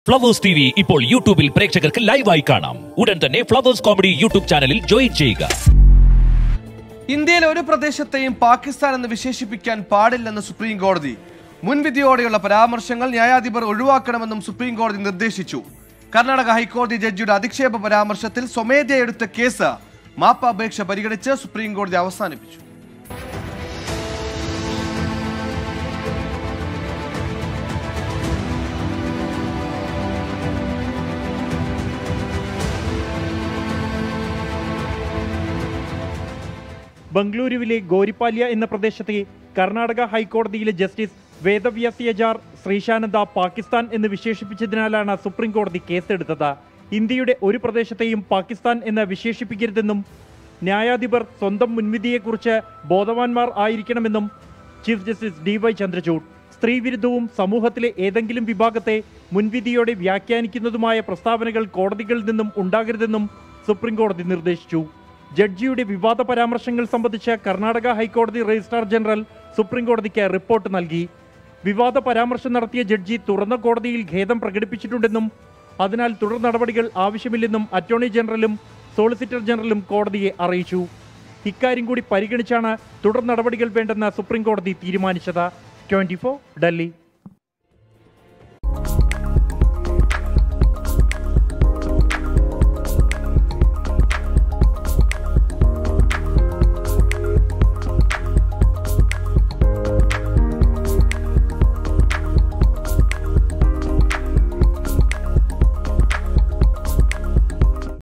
flowers T V ഇപ്പോൾ യൂട്യൂബിൽ പ്രേക്ഷകർക്ക് ലൈവായി കാണാം ഉടൻ തന്നെ ഫ്ലവേഴ്സ് കോമഡി യൂട്യൂബ് ചാനലിൽ ജോയിൻ ചെയ്യുക ഇന്ത്യയിലെ ഒരു പ്രദേശത്തെയും പാകിസ്ഥാൻ എന്ന് വിശേഷിപ്പിക്കാൻ പാടില്ലെന്ന് സുപ്രീം കോടതി മുൻവിധിയോടെയുള്ള പരാമർശങ്ങൾ ന്യായാധിപർ ഒഴിവാക്കണമെന്നും സുപ്രീം കോടതി നിർദ്ദേശിച്ചു കർണാടക ഹൈക്കോടതി ജഡ്ജിയുടെ അധിക്ഷേപ പരാമർശത്തിൽ സ്വമേധയ എടുത്ത കേസ് മാപ്പാപേക്ഷ പരിഗണിച്ച് സുപ്രീം കോടതി അവസാനിപ്പിച്ചു ബംഗളൂരുവിലെ ഗോരിപ്പാല്യ എന്ന പ്രദേശത്തെ കർണാടക ഹൈക്കോടതിയിലെ ജസ്റ്റിസ് വേദവ്യാസിയജാർ ശ്രീശാനന്ദ പാകിസ്ഥാൻ എന്ന് വിശേഷിപ്പിച്ചതിനാലാണ് സുപ്രീം കോടതി കേസെടുത്തത് ഇന്ത്യയുടെ ഒരു പ്രദേശത്തെയും പാകിസ്ഥാൻ എന്ന് വിശേഷിപ്പിക്കരുതെന്നും ന്യായാധിപർ സ്വന്തം മുൻവിധിയെക്കുറിച്ച് ബോധവാന്മാർ ആയിരിക്കണമെന്നും chief justice D Y Chandrachud സ്ത്രീവിരുദ്ധവും സമൂഹത്തിലെ ഏതെങ്കിലും വിഭാഗത്തെ മുൻവിധിയോടെ വ്യാഖ്യാനിക്കുന്നതുമായ പ്രസ്താവനകൾ കോടതികളിൽ നിന്നും ഉണ്ടാകരുതെന്നും സുപ്രീം കോടതി നിർദ്ദേശിച്ചു ജഡ്ജിയുടെ വിവാദ പരാമർശങ്ങൾ സംബന്ധിച്ച് കർണാടക ഹൈക്കോടതി രജിസ്ട്രാർ ജനറൽ സുപ്രീം കോടതിക്ക് റിപ്പോർട്ട് നൽകി വിവാദ പരാമർശം നടത്തിയ ജഡ്ജി തുറന്ന കോടതിയിൽ ഖേദം പ്രകടിപ്പിച്ചിട്ടുണ്ടെന്നും അതിനാൽ തുടർ നടപടികൾ ആവശ്യമില്ലെന്നും അറ്റോർണി ജനറലും സോളിസിറ്റർ ജനറലും കോടതിയെ അറിയിച്ചു ഇക്കാര്യം കൂടി പരിഗണിച്ചാണ് തുടർ നടപടികൾ വേണ്ടെന്ന് സുപ്രീം കോടതി തീരുമാനിച്ചത് ട്വന്റി ഡൽഹി